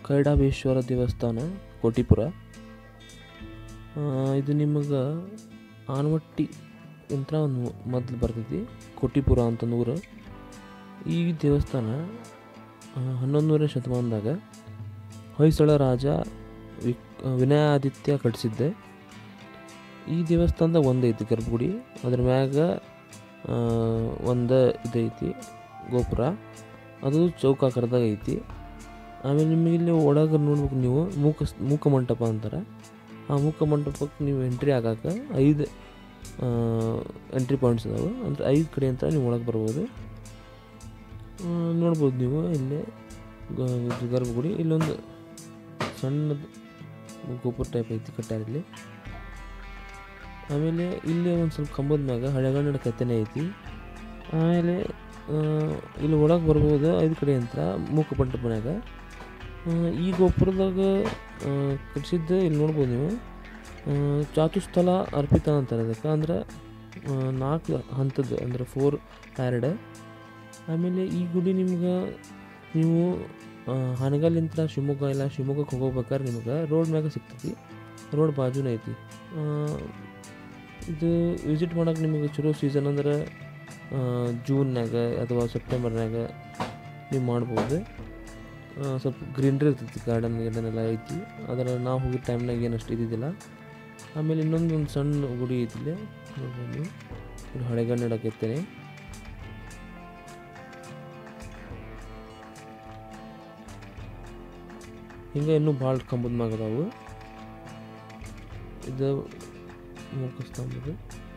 ಕೈಡಾಬೇಶ್ವರ ದೇವಸ್ಥಾನ ಕೋಟಿಪುರ ಆ, ಇದು ನಿಮಗೆ ಆನವಟ್ಟಿ ಇಂತ್ರ ಒಂದು ಮೊದಲು ಬರ್ತೈತಿ ಕೋಟಿಪುರ ಅಂತ ಊರು ಈ ದೇವಸ್ಥಾನ ಆ, ಹನ್ನೊಂದನೇ ಶತಮಾನದಾಗ ಹೊಯ್ಸಳ ರಾಜ ವಿಕ್ ವಿನಯಾದಿತ್ಯ ಕಟ್ಟಿಸಿದ್ದೆ ಈ ದೇವಸ್ಥಾನದಾಗ ಒಂದೈತಿ ಗರ್ಭಗುಡಿ ಅದ್ರ ಮ್ಯಾಗ ಒಂದು ಇದೈತಿ ಗೋಪುರ ಅದು ಚೌಕಾಕಾರದಾಗ ಐತಿ ಆಮೇಲೆ ನಿಮಗೆ ಇಲ್ಲಿ ಒಳಗೆ ನೋಡ್ಬೇಕು ನೀವು ಮೂಕ ಮೂಕ ಮಂಟಪ ಅಂತಾರೆ ಆ ಮೂಕ ಮಂಟಪಕ್ಕೆ ನೀವು ಎಂಟ್ರಿ ಆಗಾಕ ಐದು ಎಂಟ್ರಿ ಪಾಯಿಂಟ್ಸ್ ಅದಾವೆ ಅಂದರೆ ಐದು ಕಡೆ ಅಂತ ನೀವು ಒಳಗೆ ಬರ್ಬೋದು ಆ, ನೋಡ್ಬೋದು ನೀವು ಇಲ್ಲೇ ಗ- ಇದು ಗರ್ಭಗುಡಿ ಇಲ್ಲೊಂದು ಸಣ್ಣದು ಗೋಪುರ ಟೈಪ್ ಐತಿ ಕಟ್ಟಾರ ಇಲ್ಲಿ ಆಮೇಲೆ ಇಲ್ಲಿ ಒಂದು ಸ್ವಲ್ಪ ಕಂಬದ ಮ್ಯಾಗ ಹಳೆಗನ್ನಡ ಕತ್ತನೆ ಐತಿ ಆಮೇಲೆ ಆ, ಇಲ್ಲಿ ಒಳಗೆ ಬರ್ಬೋದು ಐದು ಕಡೆ ಅಂತ ಮೂಕ ಮಂಟಪನ್ಯಾಗ ಆ, ಈ ಗೋಪುರದಾಗ ಆ, ಕಟ್ಸಿದ್ದು ಇಲ್ಲಿ ನೋಡ್ಬೋದು ನೀವು ಆ, ಚಾತುಸ್ಥಲ ಅರ್ಪಿತ ಅಂತಾರೆ ಅದಕ್ಕೆ ಅಂದ್ರೆ ಆ, ನಾಲ್ಕು ಹಂತದ್ದು ಅಂದ್ರೆ ಫೋರ್ ಪ್ಯಾರಡ್ ಆಮೇಲೆ ಈ ಗುಡಿ ನಿಮ್ಗೆ ನೀವು ಆ, ಹಾನಗಲ್ಲಿಂದ ಶಿವಮೊಗ್ಗ ಇಲ್ಲ ಶಿವಮೊಗ್ಗಕ್ಕೆ ಹೋಗ್ಬೇಕಾದ್ರೆ ನಿಮ್ಗೆ ರೋಡ್ ಮ್ಯಾಗ ಸಿಗ್ತೈತಿ ರೋಡ್ ಬಾಜುನ ಐತಿ ಆ, ಇದು ವಿಸಿಟ್ ಮಾಡೋಕೆ ನಿಮಗೆ ಚಲೋ ಸೀಸನ್ ಅಂದ್ರೆ ಆ, ಜೂನ್ಯಾಗ ಅಥವಾ ಸೆಪ್ಟೆಂಬರ್ನಾಗ ನೀವು ಮಾಡ್ಬೋದು ಆ, ಸ್ವಲ್ಪ ಗ್ರೀನ್ರಿ ಇರ್ತೈತಿ ಗಾರ್ಡನ್ ಗಿರ್ಡನ್ ಎಲ್ಲ ಐತಿ ಅದರ ನಾವು ಹೋಗಿದ್ದ ಟೈಮ್ನಾಗ ಏನು ಅಷ್ಟು ಇದ್ದಿದ್ದಿಲ್ಲ ಆಮೇಲೆ ಇನ್ನೊಂದು ಒಂದು ಸಣ್ಣ ಗುಡಿ ಐತಿ ಇಲ್ಲಿ ನೋಡ್ಬೋದು ನೀವು ಇದು ಹಳೆಗನ್ನಡ ಕೆತ್ತನೆ ಹಿಂಗೆ ಇನ್ನೂ ಭಾಳ ಕಂಬದ ಮ್ಯಾಗ ಅದಾವು ಇದು ಮೂಕಸ್ತಂಭದ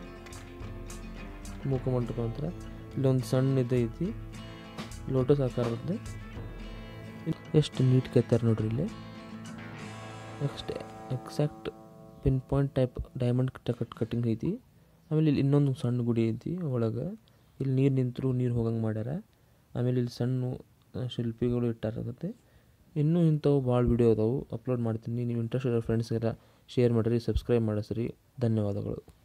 ಮೂಕ ಮಂಟಪ ಅಂತಾರೆ ಇಲ್ಲೊಂದು ಸಣ್ಣ ಇದು ಐತಿ ಲೋಟಸ್ ಆಕಾರದ್ದು ಎಷ್ಟು ನೀಟ್ ಕೆತ್ತಾರೆ ನೋಡ್ರಿ ಇಲ್ಲಿ next exact pin point type diamond cut cutting ಐತಿ ಆಮೇಲೆ ಇಲ್ಲಿ ಇನ್ನೊಂದು ಸಣ್ಣ ಗುಡಿ ಐತಿ ಒಳಗೆ ಇಲ್ಲಿ ನೀರು ನಿಂತರೂ ನೀರು ಹೋಗಂಗೆ ಮಾಡ್ಯಾರ ಆಮೇಲೆ ಇಲ್ಲಿ ಸಣ್ಣ ಆ, ಶಿಲ್ಪಿಗಳು ಇಟ್ಟಾರಾಗತ್ತೆ ಇನ್ನೂ ಇಂಥವು ಭಾಳ ವಿಡಿಯೋ ಅದಾವು ಅಪ್ಲೋಡ್ ಮಾಡ್ತೀನಿ ನೀವು ಇಂಟ್ರೆಸ್ಟ್ ಇರೋ ಫ್ರೆಂಡ್ಸ್ಗೆಲ್ಲ ಶೇರ್ ಮಾಡಿರಿ ಸಬ್ಸ್ಕ್ರೈಬ್ ಮಾಡಿಸ್ರಿ ಧನ್ಯವಾದಗಳು